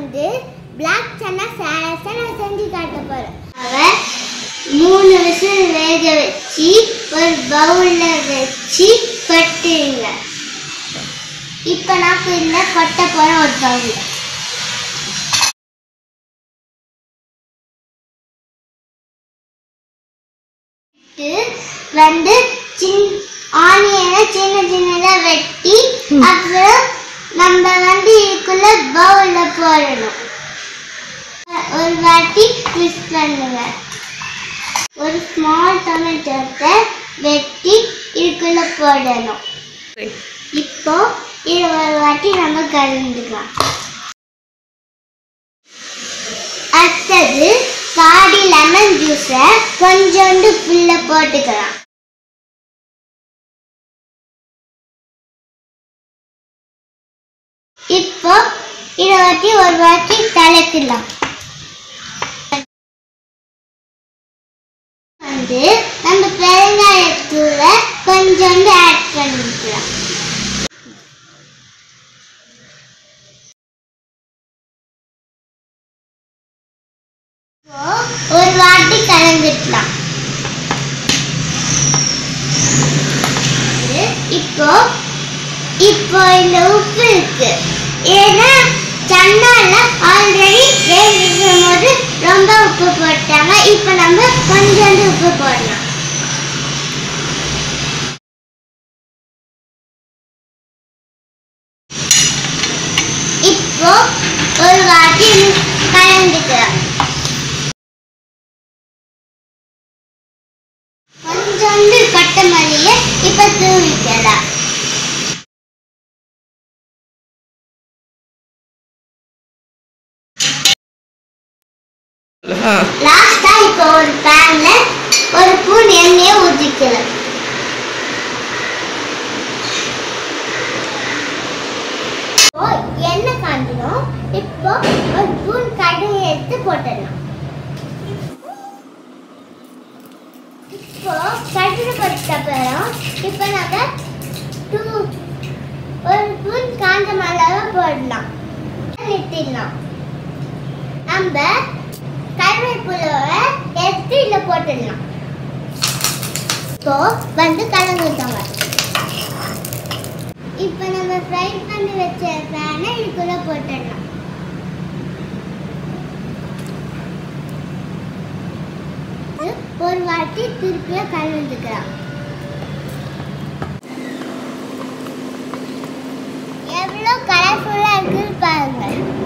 வந்து பிளாக் சன்னா சாலஸை நான் செஞ்சு காட்ட போறேன் அவ மூணு விசில் வேக வச்சு ஒரு பவுல்ல வச்சு கொட்டுங்க இப்போ நான் இந்த கொட்ட போறேன் ஒரு பவுல்ல வந்து சின் ஆனியனை சின்ன சின்னதா வெட்டி அப்புறம் நம்ம வந்து இதுக்குள்ள பவுல்ல போடணும் ஒரு வாட்டி மிக்ஸ் பண்ணுங்க ஒரு ஸ்மால் டொமேட்டோத்தை வெட்டி இதுக்குள்ள போடணும் இப்போ இது ஒரு வாட்டி நம்ம கலந்துக்கலாம் அடுத்தது பாதி லெமன் ஜூஸை கொஞ்சோண்டு ஃபுல்ல போட்டுக்கலாம் இப்போ இதை வாட்டி ஒரு வாட்டி கலக்கலாம் வந்து நம்ம பெருங்காயத்தூளை கொஞ்சோண்டு ஆட் பண்ணிக்கலாம் இப்போ ஒரு வாட்டி கலந்துக்கலாம் இப்போ இப்போ இந்த உப்பு இருக்கு ஏன்னா சன்னால ஆல்ரெடி வேகும் போது ரொம்ப உப்பு போட்டாங்க இப்போ நம்ம கொஞ்சோண்டு உப்பு போடலாம் இப்போ ஒரு வாட்டி கலந்துக்கலாம் கொஞ்சோண்டு கொத்தமல்லியை இப்போ தூவிக்கலாம் லாஸ்டா இப்போ ஒரு பேன்ல ஒரு ஸ்பூன் எண்ணெயை ஊற்றிக்கலாம் இப்போ எண்ணெய் காஞ்சிடும் இப்போ ஒரு ஸ்பூன் கடுகு எடுத்து போட்டுடலாம் இப்போ கடுகு போட்ட அப்புறம் இப்போ நம்ம டூ ஒரு ஸ்பூன் காஞ்ச மிளகா போடலாம் நிறுத்திடலாம் நம்ம கருவேப்பிலை எடுத்து இதில் போட்டுடலாம் இப்போ வந்து கலந்துட்டாங்க இப்போ நம்ம ஃப்ரை பண்ணி வச்ச பேனை இதுக்குள்ள போட்டுடலாம் ஒரு வாட்டி திருப்பிய கலந்துக்கலாம் எவ்வளோ கலர்ஃபுல்லாக இருக்குன்னு பாருங்க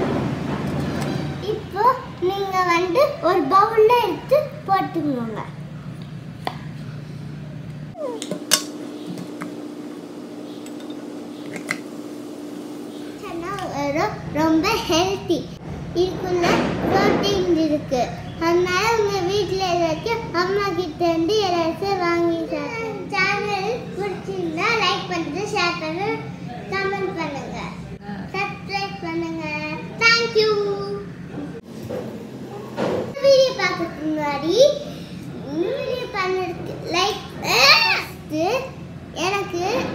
இப்போ நீங்க வந்து ஒரு பவுல்ல எடுத்து போட்டுக்கோங்க சன்னா வெறும் ரொம்ப ஹெல்த்தி இதுக்குள்ள ப்ரோட்டீன் இருக்கு அதனால உங்க வீட்டில் எல்லாத்தையும் அம்மா கிட்ட இருந்து எல்லாத்தையும் வாங்கி சாப்பிடுங்க சேனல் பிடிச்சிருந்தா லைக் பண்ணுங்க ஷேர் பண்ணுங்க கமெண்ட் பண்ணுங்க சப்ஸ்கிரைப் பண்ணுங்க தேங்க்யூ வீடியோ பார்க்கறதுக்கு முன்னாடி வீடியோ பண்ணதுக்கு லைக் எனக்கு